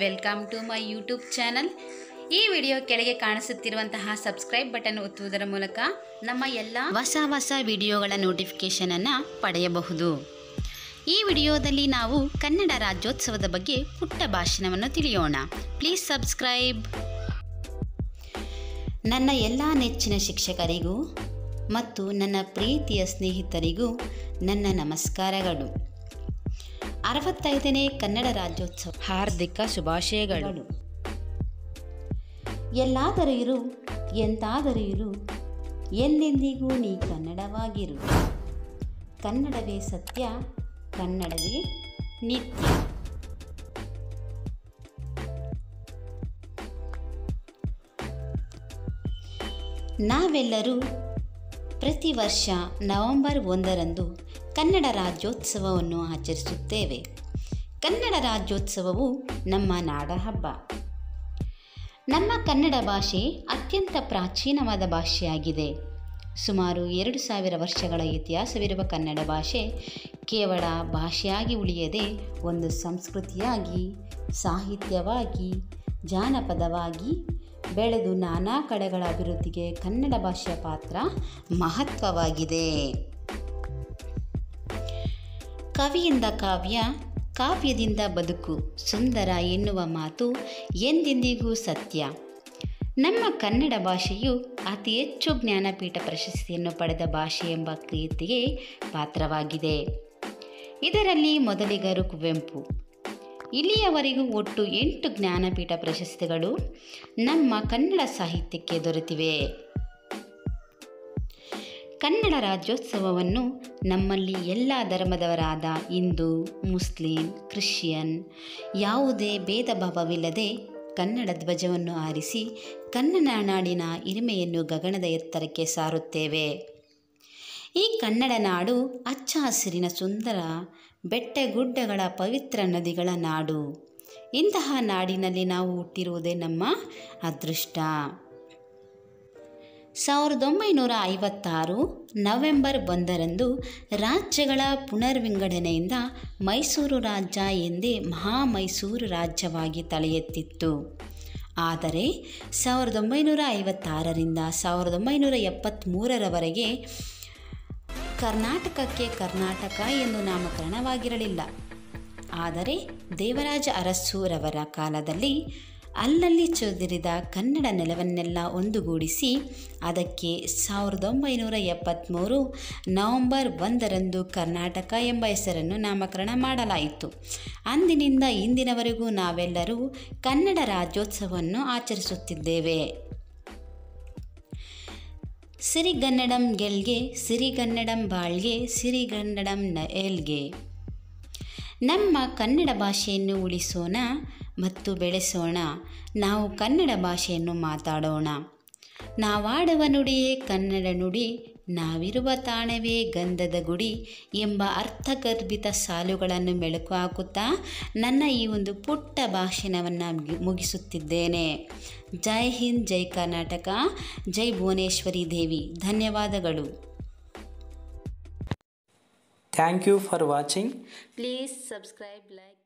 Welcome to my YouTube channel ಈ video ಕೆಳಗೆ ಕಾಣಿಸುತ್ತಿರುವಂತಹ ಸಬ್ಸ್ಕ್ರೈಬ್ ಬಟನ್ ಒತ್ತುವುದರ ಮೂಲಕ ನಮ್ಮ ಎಲ್ಲ ಹೊಸ ಹೊಸ ವಿಡಿಯೋಗಳ ನೋಟಿಫಿಕೇಷನನ್ನು ಪಡೆಯಬಹುದು ಈ ವಿಡಿಯೋದಲ್ಲಿ ನಾವು ಕನ್ನಡ ರಾಜ್ಯೋತ್ಸವದ ಬಗ್ಗೆ ಪುಟ್ಟ ಭಾಷಣವನ್ನು ತಿಳಿಯೋಣ ಪ್ಲೀಸ್ ಸಬ್ಸ್ಕ್ರೈಬ್ ನನ್ನ ಎಲ್ಲ ನೆಚ್ಚಿನ ಶಿಕ್ಷಕರಿಗೂ ಮತ್ತು ನನ್ನ ಪ್ರೀತಿಯ ಸ್ನೇಹಿತರಿಗೂ ನನ್ನ ನಮಸ್ಕಾರಗಳು ಅರವತ್ತೈದನೇ ಕನ್ನಡ ರಾಜ್ಯೋತ್ಸವ ಹಾರ್ದಿಕ ಶುಭಾಶಯಗಳು ಎಲ್ಲಾದರೂ ಇರು ಎಂತಾದರೂ ಇರು ಎಂದೆಂದಿಗೂ ನೀ ಕನ್ನಡವಾಗಿರು ಕನ್ನಡವೇ ಸತ್ಯ ಕನ್ನಡವೇ ನಿತ್ಯ ನಾವೆಲ್ಲರೂ ಪ್ರತಿ ವರ್ಷ ನವೆಂಬರ್ ಒಂದರಂದು ಕನ್ನಡ ರಾಜ್ಯೋತ್ಸವವನ್ನು ಆಚರಿಸುತ್ತೇವೆ ಕನ್ನಡ ರಾಜ್ಯೋತ್ಸವವು ನಮ್ಮ ನಾಡ ಹಬ್ಬ ನಮ್ಮ ಕನ್ನಡ ಭಾಷೆ ಅತ್ಯಂತ ಪ್ರಾಚೀನವಾದ ಭಾಷೆಯಾಗಿದೆ ಸುಮಾರು ಎರಡು ಸಾವಿರ ವರ್ಷಗಳ ಇತಿಹಾಸವಿರುವ ಕನ್ನಡ ಭಾಷೆ ಕೇವಲ ಭಾಷೆಯಾಗಿ ಉಳಿಯದೆ ಒಂದು ಸಂಸ್ಕೃತಿಯಾಗಿ ಸಾಹಿತ್ಯವಾಗಿ ಜಾನಪದವಾಗಿ ಬೆಳೆದು ನಾನಾ ಕಡೆಗಳ ಅಭಿವೃದ್ಧಿಗೆ ಕನ್ನಡ ಭಾಷೆಯ ಪಾತ್ರ ಮಹತ್ವವಾಗಿದೆ ಕವಿಯಿಂದ ಕಾವ್ಯ ಕಾವ್ಯದಿಂದ ಬದುಕು ಸುಂದರ ಎನ್ನುವ ಮಾತು ಎಂದೆಂದಿಗೂ ಸತ್ಯ ನಮ್ಮ ಕನ್ನಡ ಭಾಷೆಯು ಅತಿ ಹೆಚ್ಚು ಜ್ಞಾನಪೀಠ ಪ್ರಶಸ್ತಿಯನ್ನು ಪಡೆದ ಭಾಷೆ ಎಂಬ ಕೀರ್ತಿಗೆ ಪಾತ್ರವಾಗಿದೆ ಇದರಲ್ಲಿ ಮೊದಲಿಗರು ಕುವೆಂಪು ಇಲ್ಲಿಯವರೆಗೂ ಒಟ್ಟು ಎಂಟು ಜ್ಞಾನಪೀಠ ಪ್ರಶಸ್ತಿಗಳು ನಮ್ಮ ಕನ್ನಡ ಸಾಹಿತ್ಯಕ್ಕೆ ದೊರೆತಿವೆ ಕನ್ನಡ ರಾಜ್ಯೋತ್ಸವವನ್ನು ನಮ್ಮಲ್ಲಿ ಎಲ್ಲ ಧರ್ಮದವರಾದ ಹಿಂದೂ ಮುಸ್ಲಿಂ ಕ್ರಿಶ್ಚಿಯನ್ ಯಾವುದೇ ಭೇದ ಭಾವವಿಲ್ಲದೆ ಕನ್ನಡ ಧ್ವಜವನ್ನು ಆರಿಸಿ ಕನ್ನಡ ನಾಡಿನ ಹಿರಿಮೆಯನ್ನು ಗಗನದ ಎತ್ತರಕ್ಕೆ ಸಾರುತ್ತೇವೆ ಈ ಕನ್ನಡ ನಾಡು ಹಚ್ಚ ಹಸಿರಿನ ಸುಂದರ ಬೆಟ್ಟಗುಡ್ಡಗಳ ಪವಿತ್ರ ನದಿಗಳ ನಾಡು ಇಂತಹ ನಾಡಿನಲ್ಲಿ ನಾವು ಹುಟ್ಟಿರುವುದೇ ನಮ್ಮ ಅದೃಷ್ಟ ಸಾವಿರದ ಒಂಬೈನೂರ ಐವತ್ತಾರು ನವೆಂಬರ್ ಒಂದರಂದು ರಾಜ್ಯಗಳ ಪುನರ್ವಿಂಗಡಣೆಯಿಂದ ಮೈಸೂರು ರಾಜ್ಯ ಎಂದೇ ಮಹಾ ಮೈಸೂರು ರಾಜ್ಯವಾಗಿ ತಲೆ ಎತ್ತಿತ್ತು ಆದರೆ ಸಾವಿರದ ಒಂಬೈನೂರ ಐವತ್ತಾರರಿಂದ ಸಾವಿರದ ಒಂಬೈನೂರ ಎಪ್ಪತ್ತ್ಮೂರರವರೆಗೆ ಕರ್ನಾಟಕಕ್ಕೆ ಕರ್ನಾಟಕ ಎಂದು ನಾಮಕರಣವಾಗಿರಲಿಲ್ಲ ಆದರೆ ದೇವರಾಜ ಅರಸೂರವರ ಕಾಲದಲ್ಲಿ ಅಲ್ಲಲ್ಲಿ ಚದುರಿದ ಕನ್ನಡ ನೆಲವನ್ನೆಲ್ಲ ಒಂದುಗೂಡಿಸಿ ಅದಕ್ಕೆ ಸಾವಿರದ ಒಂಬೈನೂರ ಎಪ್ಪತ್ತ್ಮೂರು ನವೆಂಬರ್ ಒಂದರಂದು ಕರ್ನಾಟಕ ಎಂಬ ಹೆಸರನ್ನು ನಾಮಕರಣ ಮಾಡಲಾಯಿತು ಅಂದಿನಿಂದ ಇಂದಿನವರೆಗೂ ನಾವೆಲ್ಲರೂ ಕನ್ನಡ ರಾಜ್ಯೋತ್ಸವವನ್ನು ಆಚರಿಸುತ್ತಿದ್ದೇವೆ ಸಿರಿಗನ್ನಡಂ ಗೆಲ್ಗೆ ಸಿರಿಗನ್ನಡಂ ಬಾಳ್ಗೆ ಸಿರಿಗನ್ನಡಂ ಏಲ್ಗೆ ನಮ್ಮ ಕನ್ನಡ ಭಾಷೆಯನ್ನು ಉಳಿಸೋಣ ಮತ್ತು ಬೆಳೆಸೋಣ ನಾವು ಕನ್ನಡ ಭಾಷೆಯನ್ನು ಮಾತಾಡೋಣ ನಾವಾಡುವ ನುಡಿಯೇ ಕನ್ನಡ ನುಡಿ ನಾವಿರುವ ತಾಣವೇ ಗಂಧದ ಗುಡಿ ಎಂಬ ಅರ್ಥಗರ್ಭಿತ ಸಾಲುಗಳನ್ನು ಮೆಲುಕು ಹಾಕುತ್ತಾ ನನ್ನ ಈ ಒಂದು ಪುಟ್ಟ ಭಾಷಣವನ್ನು ಮುಗಿಸುತ್ತಿದ್ದೇನೆ ಜೈ ಹಿಂದ್ ಜೈ ಕರ್ನಾಟಕ ಜೈ ಭುವನೇಶ್ವರಿ ದೇವಿ ಧನ್ಯವಾದಗಳು Thank you for watching. Please subscribe like